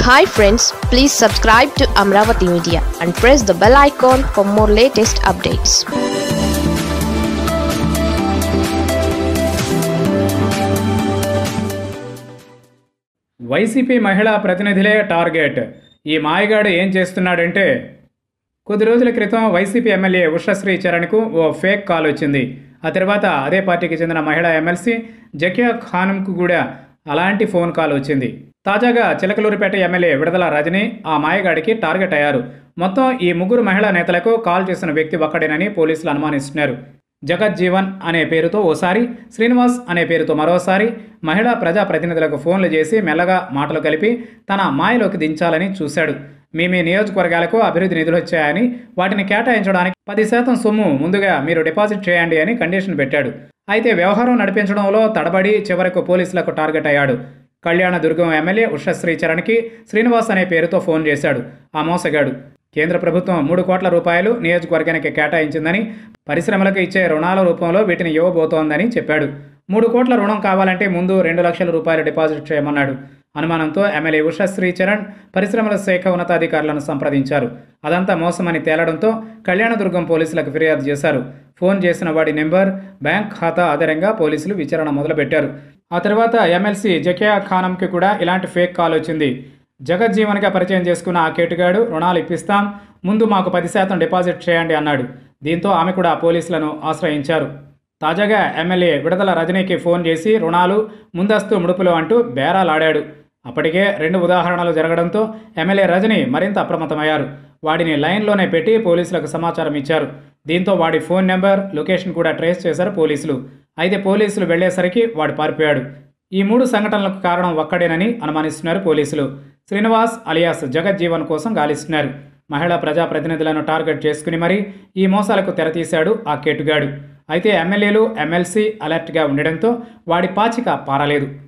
hi friends please subscribe to Amaravati media and press the bell icon for more latest updates YCP మహిళా ప్రతినిధులే target ఈ మాయగాడు ఏం చేస్తున్నాడంటే కొద్ది రోజుల క్రితం వైసీపీ ఎమ్మెల్యే ఉషశ్రీ చరణ్కు ఓ ఫేక్ కాల్ వచ్చింది ఆ తర్వాత అదే పార్టీకి చెందిన మహిళా ఎమ్మెల్సీ జకియా ఖానంకు కూడా అలాంటి ఫోన్ కాల్ వచ్చింది తాజాగా చిలకలూరిపేట ఎమ్మెల్యే విడుదల రజని ఆ మాయగాడికి టార్గెట్ అయ్యారు మొత్తం ఈ ముగ్గురు మహిళా నేతలకు కాల్ చేసిన వ్యక్తి ఒక్కడేనని పోలీసులు అనుమానిస్తున్నారు జగజ్జీవన్ అనే పేరుతో ఓసారి శ్రీనివాస్ అనే పేరుతో మరోసారి మహిళా ప్రజాప్రతినిధులకు ఫోన్లు చేసి మెల్లగా మాటలు కలిపి తన మాయలోకి దించాలని చూశాడు మీ మీ నియోజకవర్గాలకు అభివృద్ధి నిధులు వచ్చాయని వాటిని కేటాయించడానికి పది శాతం సొమ్ము ముందుగా మీరు డిపాజిట్ చేయండి అని కండిషన్ పెట్టాడు అయితే వ్యవహారం నడిపించడంలో తడబడి చివరకు పోలీసులకు టార్గెట్ అయ్యాడు కళ్యాణదుర్గం ఎమ్మెల్యే ఉషశ్రీ చరణ్కి శ్రీనివాస్ అనే పేరుతో ఫోన్ చేశాడు ఆ మోసగాడు కేంద్ర ప్రభుత్వం మూడు కోట్ల రూపాయలు నియోజకవర్గానికి కేటాయించిందని పరిశ్రమలకు ఇచ్చే రుణాల రూపంలో వీటిని ఇవ్వబోతోందని చెప్పాడు మూడు కోట్ల రుణం కావాలంటే ముందు రెండు లక్షల రూపాయలు డిపాజిట్ చేయమన్నాడు అనుమానంతో ఎమ్మెల్యే ఉషశ్రీ చరణ్ పరిశ్రమల శాఖ ఉన్నతాధికారులను సంప్రదించారు అదంతా మోసమని తేలడంతో కళ్యాణదుర్గం పోలీసులకు ఫిర్యాదు చేశారు ఫోన్ చేసిన వాడి నెంబర్ బ్యాంక్ ఖాతా ఆధారంగా పోలీసులు విచారణ మొదలుపెట్టారు ఆ తర్వాత ఎమ్మెల్సీ జకియా ఖానంకి కూడా ఇలాంటి ఫేక్ కాల్ వచ్చింది జగజ్జీవన్గా పరిచయం చేసుకున్న ఆ కేటుగాడు రుణాలు ఇప్పిస్తాం ముందు మాకు పది శాతం డిపాజిట్ చేయండి అన్నాడు దీంతో ఆమె కూడా పోలీసులను ఆశ్రయించారు తాజాగా ఎమ్మెల్యే విడుదల రజనీకి ఫోన్ చేసి రుణాలు ముందస్తు ముడుపులు అంటూ బేరాలాడాడు అప్పటికే రెండు ఉదాహరణలు జరగడంతో ఎమ్మెల్యే రజని మరింత అప్రమత్తమయ్యారు వాడిని లైన్లోనే పెట్టి పోలీసులకు సమాచారం ఇచ్చారు దీంతో వాడి ఫోన్ నెంబర్ లొకేషన్ కూడా ట్రేస్ చేశారు పోలీసులు అయితే పోలీసులు వెళ్లేసరికి వాడు పారిపోయాడు ఈ మూడు సంఘటనలకు కారణం ఒక్కడేనని అనుమానిస్తున్నారు పోలీసులు శ్రీనివాస్ అలియాస్ జగజ్జీవన్ కోసం గాలిస్తున్నారు మహిళా ప్రజాప్రతినిధులను టార్గెట్ చేసుకుని మరీ ఈ మోసాలకు తెరతీశాడు ఆ కేటుగాడు అయితే ఎమ్మెల్యేలు ఎమ్మెల్సీ అలర్ట్గా ఉండడంతో వాడి పాచిక పారలేదు